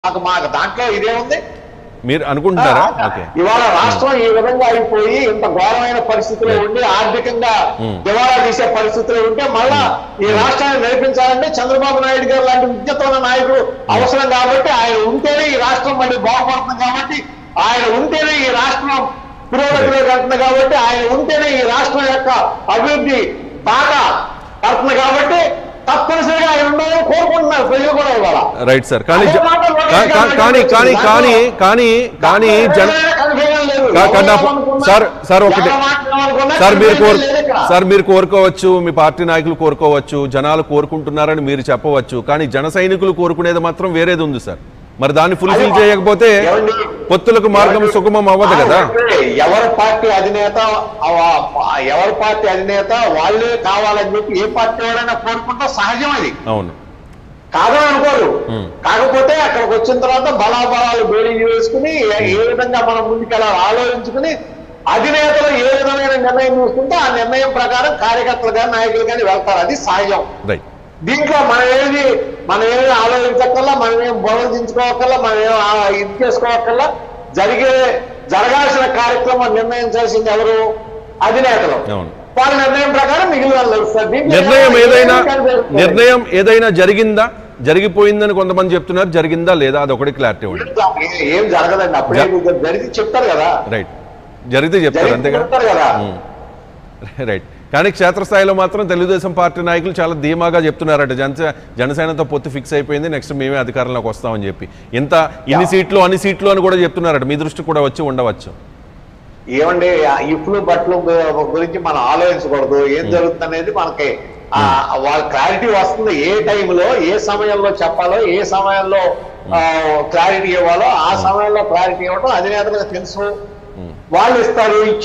మాకు మాకు దాంట్లో ఇదేముంది మీరు అనుకుంటున్నారా ఓకే ఇవాళ రాష్ట్రం ఈ విధంగా అయిపోయి ఇంత ఘోరమైన పరిస్థితిలో ఉండి ఆర్థికంగా దివాళా తీసే పరిస్థితిలో ఉంటే మళ్ళా ఈ రాష్ట్రాన్ని నడిపించాలంటే చంద్రబాబు నాయుడు గారు లాంటి విజ్ఞతమైన నాయకుడు అవసరం కాబట్టి ఆయన ఉంటేనే ఈ రాష్ట్రం మళ్ళీ బాగుపడుతుంది కాబట్టి ఆయన ఉంటేనే ఈ రాష్ట్రం పురోగతిలోకి వెళ్తుంది కాబట్టి ఆయన ఉంటేనే ఈ రాష్ట్రం యొక్క అభివృద్ధి బాగా పడుతుంది కాబట్టి తప్పనిసరిగా ఆయన ఉండాలని కోరుకుంటున్నారు ప్రజలు కూడా ఇవాళ రైట్ సార్ కానీ అదే మాట లోకేష్ కా- కా- గారు కానీ కానీ దాంట్లో- కానీ కానీ కానీ జన కా- కా- నా- సార్ సార్ ఒకటి సార్ మీరు కోరు సార్ మీరు కోరుకోవచ్చు మీ పార్టీ నాయకులు కోరుకోవచ్చు జనాలు కోరుకుంటున్నారని మీరు చెప్పవచ్చు కానీ జన సైనికులు కోరుకునేది మాత్రం వేరేది ఉంది సార్ మరి దాన్ని ఫుల్ఫిల్ చేయకపోతే ఏమండి? పొత్తులకు మార్గం సుగమం అవ్వదు కదా ఎవరి పార్టీ అధినేత అవ- ఎవరి పార్టీ అధినేత వాళ్ళే కావాలని చెప్పి ఏ పార్టీ వాడైనా కోరుకుంటే సహజం అది అవును కాదని అనుకోరు కాకపోతే అక్కడికి వచ్చిన తర్వాత బలాబలాలు బేరీ వేసుకుని ఏ- ఏ విధంగా మనం ముందుకెళ్ళాలి ఆలోచించుకుని అధినేతలు ఏ విధమైన నిర్ణయం తీసుకుంటే ఆ నిర్ణయం ప్రకారం కార్యకర్తలు కానీ నాయకులు కానీ వెళ్తారు అది సహజం రైట్ దీంట్లో మనం ఏది మనం ఏమి ఆలోచించక్కల్లా మనం ఏం బోధించుకోవక్కల్లా మనం ఏం ఆ- ఇది చేసుకోవక్కల్లా జరిగే జరగాల్సిన కార్యక్రమం నిర్ణయించాల్సింది ఎవరు అధినేతలు అవును. వాళ్ళ నిర్ణయం ప్రకారం మిగిలిన వాళ్ళు నడుస్తారు. దీంట్లో నిర్ణయం ఏదైనా కనిపిస్తుంది. నిర్ణయం ఏదైనా జరిగిందా జరిగిపోయిందని కొంతమంది చెప్తున్నారు జరిగిందా లేదా అదొకటి క్లారిటీ ఇవ్వండి ఏ- ఏం జరగదండి అప్పుడే జ- జరిగి చెప్తారు కదా రైట్ జరిగితే చెప్తారు జరిగి అంతేగా చెప్తారు కదా రైట్ కానీ క్షేత్రస్థాయిలో మాత్రం తెలుగుదేశం పార్టీ నాయకులు చాలా ధీమాగా చెప్తున్నారట జనసే జనసేనతో పొత్తు ఫిక్స్ అయిపోయింది నెక్స్ట్ మేమే అధికారంలోకి వస్తామని చెప్పి ఇంత ఇన్ని సీట్లు అన్ని సీట్లు అని కూడా చెప్తున్నారట మీ దృష్టి కూడా వచ్చి ఉండవచ్చు ఏమండి ఆ ఇఫ్లు బట్టలు గు- గురించి మనం ఆలోచించకూడదు ఏం జరుగుతుంది అనేది మనకి ఆ, వాళ్ళ క్లారిటీ వస్తుంది ఏ టైంలో ఏ సమయంలో చెప్పాలో ఏ సమయంలో క్లారిటీ ఇవ్వాలో ఆ సమయంలో క్లారిటీ ఇవ్వడం అధినేతలకు తెలుసు వాళ్ళు ఇస్తారు